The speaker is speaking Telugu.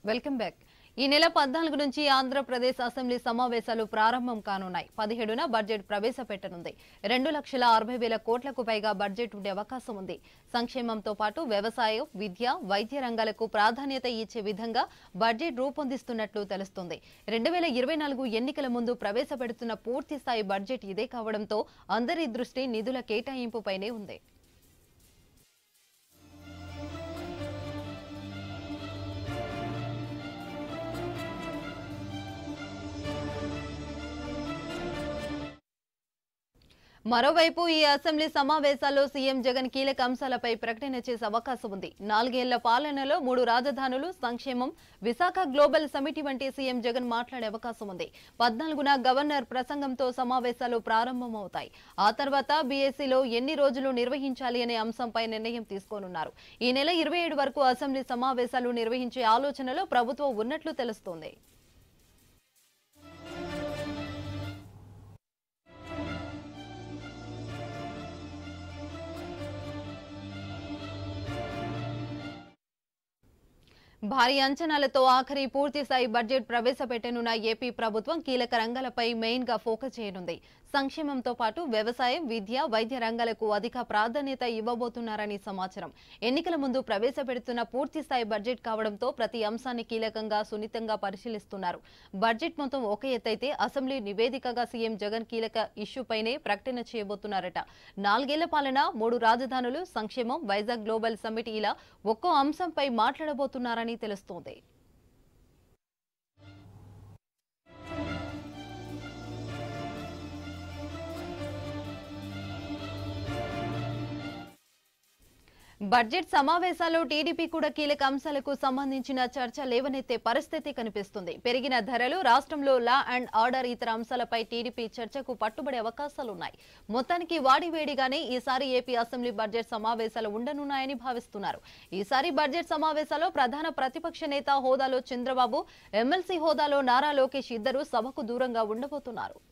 వెల్కమ్ బ్యాక్ ఈ నెల పద్నాలుగు నుంచి ఆంధ్రప్రదేశ్ అసెంబ్లీ సమావేశాలు ప్రారంభం కానున్నాయి పదిహేడున బడ్జెట్ ప్రవేశపెట్టనుంది రెండు లక్షల అరవై వేల కోట్లకు పైగా బడ్జెట్ ఉండే అవకాశం ఉంది సంక్షేమంతో పాటు వ్యవసాయం విద్య వైద్య రంగాలకు ప్రాధాన్యత ఇచ్చే విధంగా బడ్జెట్ రూపొందిస్తున్నట్లు తెలుస్తుంది రెండు వేల ఇరవై నాలుగు ఎన్నికల ముందు ప్రవేశపెడుతున్న పూర్తి స్థాయి బడ్జెట్ ఇదే కావడంతో అందరి దృష్టి నిధుల కేటాయింపుపైనే ఉంది మరోవైపు ఈ అసెంబ్లీ సమావేశాల్లో సీఎం జగన్ కీలక అంశాలపై ప్రకటన చేసే అవకాశం ఉంది నాలుగేళ్ల పాలనలో మూడు రాజధానులు సంక్షేమం విశాఖ గ్లోబల్ సమిటి వంటి సీఎం జగన్ మాట్లాడే అవకాశం ఉంది పద్నాలుగున గవర్నర్ ప్రసంగంతో సమావేశాలు ప్రారంభమవుతాయి ఆ తర్వాత బీఎస్సీలో ఎన్ని రోజులు నిర్వహించాలి అనే అంశంపై నిర్ణయం తీసుకోనున్నారు ఈ నెల ఇరవై ఏడు వరకు అసెంబ్లీ సమావేశాలు నిర్వహించే ఆలోచనలో ప్రభుత్వం ఉన్నట్లు తెలుస్తోంది భారీ అంచనాలతో ఆఖరి పూర్తి స్థాయి బడ్జెట్ ప్రవేశపెట్టనున్న ఏపీ ప్రభుత్వం కీలక రంగాలపై మెయిన్ గా ఫోకస్ చేయనుంది సంక్షేమంతో పాటు వ్యవసాయం విద్య వైద్య రంగాలకు అధిక ప్రాధాన్యత ఇవ్వబోతున్నారని సమాచారం ఎన్నికల ముందు ప్రవేశపెడుతున్న పూర్తి స్థాయి బడ్జెట్ కావడంతో ప్రతి అంశాన్ని కీలకంగా సున్నితంగా పరిశీలిస్తున్నారు బడ్జెట్ మొత్తం ఒక ఎత్తైతే అసెంబ్లీ నివేదికగా సీఎం జగన్ కీలక ఇష్యూపైనే ప్రకటన చేయబోతున్నారట నాలుగేళ్ల పాలన మూడు రాజధానులు సంక్షేమం వైజాగ్ గ్లోబల్ సమ్మిట్ ఇలా ఒక్కో అంశంపై మాట్లాడబోతున్నారని తెలుస్తోంది బడ్జెట్ సమావేశాల్లో టీడీపీ కూడా కీలక అంశాలకు సంబంధించిన చర్చ లేవనెత్తే పరిస్థితి కనిపిస్తుంది పెరిగిన ధరలు రాష్ట్రంలో లా అండ్ ఆర్డర్ ఇతర అంశాలపై టీడీపీ చర్చకు పట్టుబడే అవకాశాలున్నాయి మొత్తానికి వాడివేడిగానే ఈసారి ఏపీ అసెంబ్లీ బడ్జెట్ సమావేశాలు ఉండనున్నాయని భావిస్తున్నారు ఈసారి బడ్జెట్ సమావేశాల్లో ప్రధాన ప్రతిపక్ష నేత హోదాలో చంద్రబాబు ఎమ్మెల్సీ హోదాలో నారా లోకేష్ ఇద్దరు సభకు దూరంగా ఉండబోతున్నారు